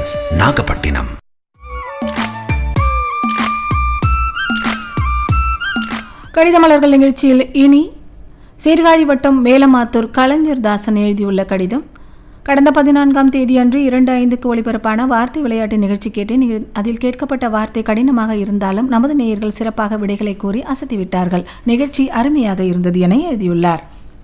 silks Nagapattinam கடிதமலர்கள் நிகழ்ச்சியில் இனி சீர்காழி வட்டம் மேலமாத்தூர் கலைஞர் தாசன் எழுதியுள்ள கடிதம் கடந்த பதினான்காம் தேதி அன்று இரண்டு ஐந்துக்கு ஒளிபரப்பான வார்த்தை விளையாட்டு நிகழ்ச்சி கேட்டேன் இ- அதில் கேட்கப்பட்ட வார்த்தை கடினமாக இருந்தாலும் நமது நேயர்கள் சிறப்பாக விடைகளை கூறி அசத்திவிட்டார்கள் நிகழ்ச்சி அருமையாக இருந்தது என எழுதியுள்ளார்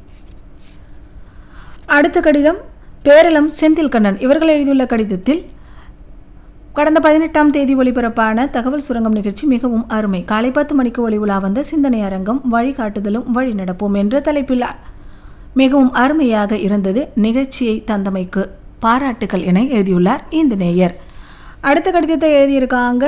அடுத்த கடிதம் பேரளம் செந்தில்கண்ணன் இவர்கள் எழுதியுள்ள கடிதத்தில் கடந்த பதினெட்டாம் தேதி ஒளிபரப்பான தகவல் சுரங்கம் நிகழ்ச்சி மிகவும் அருமை காலை பத்து மணிக்கு ஒளி உலா வந்த சிந்தனை அரங்கம் வழிகாட்டுதலும் வழி நடப்போம் என்ற தலைப்பில் மிகவும் அருமையாக இருந்தது நிகழ்ச்சியை தந்தமைக்கு பாராட்டுகள் என எழுதியுள்ளார் இந்த நேயர் அடுத்த கடிதத்தை எழுதியிருக்காங்க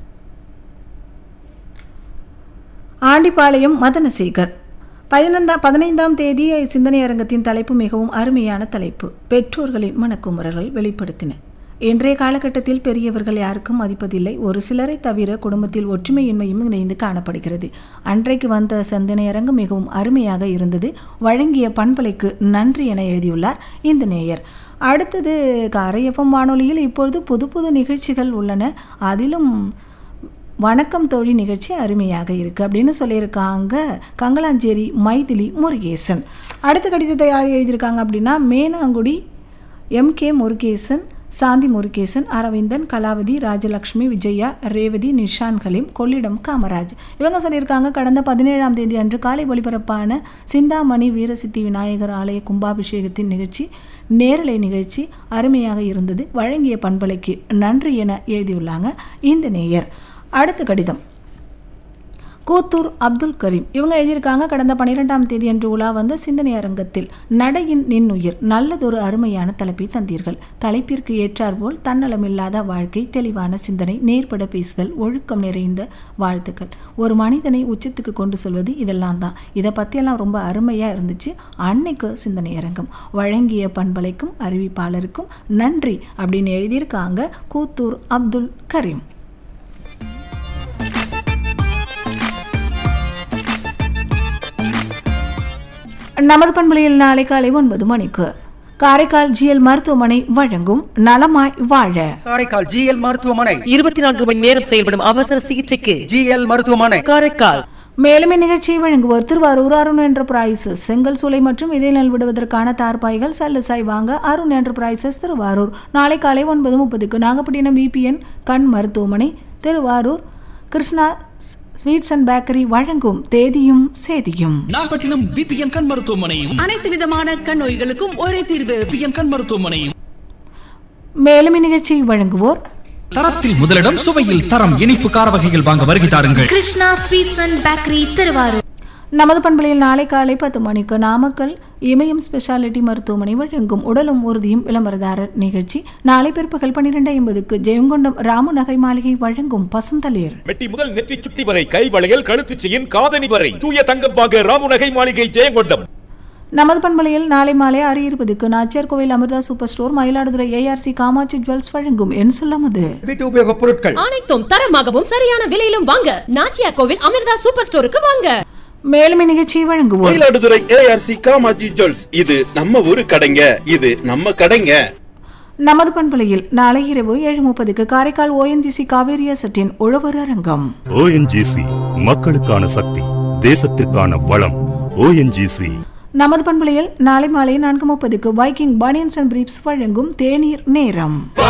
ஆண்டிப்பாளையம் மதனசேகர் பதினைந்தாம் பதினைந்தாம் தேதி சிந்தனை அரங்கத்தின் தலைப்பு மிகவும் அருமையான தலைப்பு பெற்றோர்களின் மனக்குமுறல்கள் வெளிப்படுத்தின இன்றைய காலகட்டத்தில் பெரியவர்கள் யாருக்கும் மதிப்பதில்லை ஒரு சிலரை தவிர குடும்பத்தில் ஒற்றுமையின்மையும் இணைந்து காணப்படுகிறது அன்றைக்கு வந்த சிந்தனை அரங்கம் மிகவும் அருமையாக இருந்தது வழங்கிய பண்பலைக்கு நன்றி என எழுதியுள்ளார் இந்த நேயர் அடுத்தது கரையப்பம் வானொலியில் இப்பொழுது புது புது நிகழ்ச்சிகள் உள்ளன அதிலும் வணக்கம் தோழி நிகழ்ச்சி அருமையாக இருக்குது அப்படின்னு சொல்லியிருக்காங்க கங்கலாஞ்சேரி மைதிலி முருகேசன் அடுத்த கடிதத்தை யார் எழுதியிருக்காங்க அப்படின்னா மேனாங்குடி எம் கே முருகேசன் சாந்தி முருகேசன் அரவிந்தன் கலாவதி ராஜலக்ஷ்மி விஜயா ரேவதி நிஷான் கலீம் கொள்ளிடம் காமராஜ் இவங்க சொல்லியிருக்காங்க கடந்த பதினேழாம் தேதி அன்று காலை ஒளிபரப்பான சிந்தாமணி வீரசித்தி விநாயகர் ஆலய கும்பாபிஷேகத்தின் நிகழ்ச்சி நேரலை நிகழ்ச்சி அருமையாக இருந்தது வழங்கிய பண்பலைக்கு நன்றி என எழுதியுள்ளாங்க இந்த நேயர் அடுத்த கடிதம் கூத்தூர் அப்துல் கரீம் இவங்க எழுதியிருக்காங்க கடந்த பன்னிரெண்டாம் தேதி அன்று உலா வந்த சிந்தனை அரங்கத்தில் நடையின் நின்னுயிர் நல்லதொரு அருமையான தலைப்பை தந்தீர்கள் தலைப்பிற்கு ஏற்றாற்போல் தன்னலமில்லாத வாழ்க்கை தெளிவான சிந்தனை நேர்பட பேசுதல் ஒழுக்கம் நிறைந்த வாழ்த்துக்கள் ஒரு மனிதனை உச்சத்துக்கு கொண்டு சொல்வது இதெல்லாம் தான் இதை பற்றியெல்லாம் ரொம்ப அருமையாக இருந்துச்சு அன்னைக்கு சிந்தனை அரங்கம் வழங்கிய பண்பலைக்கும் அறிவிப்பாளருக்கும் நன்றி அப்படின்னு எழுதியிருக்காங்க கூத்தூர் அப்துல் கரீம் நமது பண்பலையில் நாளை காலை ஒன்பது மணிக்கு காரைக்கால் ஜிஎல் மருத்துவமனை வழங்கும் நலமாய் வாழ காரைக்கால் ஜிஎல் மருத்துவமனை இருபத்தி நான்கு மணி நேரம் செயல்படும் அவசர சிகிச்சைக்கு ஜிஎல் மருத்துவமனை காரைக்கால் மேலும் இந்நிகழ்ச்சியை வழங்குவோர் திருவாரூர் அருண் என்டர்பிரைசஸ் செங்கல் சூளை மற்றும் இதய நெல் விடுவதற்கான தார்பாய்கள் சல்லுசாய் வாங்க அருண் என்டர்பிரைசஸ் திருவாரூர் நாளை காலை ஒன்பது முப்பதுக்கு நாகப்பட்டினம் பிபிஎன் கண் மருத்துவமனை Thiruvarur Krishna sweets and bakery வழங்கும் தேதியும் சேதியும் நாகப்பட்டினம் விபிஎன் கண் மருத்துவமனையும் அனைத்து விதமான கண் நோய்களுக்கும் ஒரே தீர்வு விபிஎன் கண் மருத்துவமனையும் மேலும் இந்நிகழ்ச்சியை வழங்குவோர் தரத்தில் முதலிடம் சுவையில் தரம் இனிப்பு கார வகைகள் வாங்க வருகை தாருங்கள் Krishna sweets and bakery Thiruvarur நமது பண்பலையில் நாளை காலை பத்து மணிக்கு நாமக்கல் இமயம் ஸ்பெஷாலிட்டி மருத்துவமனை வழங்கும் உடலும் உறுதியும் விளம்பரதாரர் நிகழ்ச்சி நாளை பிற்பகல் பன்னிரெண்டு ஐம்பதுக்கு ஜெயங்கொண்டம் ராமு நகை மாளிகை வழங்கும் பசுந்தளிர் மெட்டி முதல் நெற்றி சுட்டி வரை கை வளையல் கழுத்து செயின் காதணி வரை தூய தங்கம் வாங்க ராமுநகை மாளிகை ஜெயங்கொண்டம் நமது பண்பலையில் நாளை மாலை ஆறு இருபதுக்கு Nachiyar Kovil Amirtha super store Mayiladuthurai ARC Kamatchi jewels வழங்கும் என் சொல்லாமது வீட்டு உபயோகப் பொருட்கள் அனைத்தும் தரமாகவும் சரியான விலையிலும் வாங்க நாச்சியா கோவில் அமிர்தா சூப்பர் ஸ்டோருக்கு வாங்க மேலும் இந்நிகழ்ச்சியை வழங்குவோர் மயிலாடுதுறை ஏஆர்சி காமாஜி ஜுவல்ஸ் இது நம்ம ஊரு கடைங்க இது நம்ம கடைங்க நமது பண்பலையில் நாளை இரவு ஏழு முப்பதுக்கு காரைக்கால் ஓஎன்ஜிசி காவேரி அசட்டின் உழவர் அரங்கம் ஓஎன்ஜிசி மக்களுக்கான சக்தி தேசத்திற்கான வளம் ஓஎன்ஜிசி நமது பண்பலையில் நாளை மாலை நான்கு முப்பதுக்கு வைக்கிங் பனியன்ஸ் அண்ட் பிரீப்ஸ் வழங்கும் தேநீர் நேரம்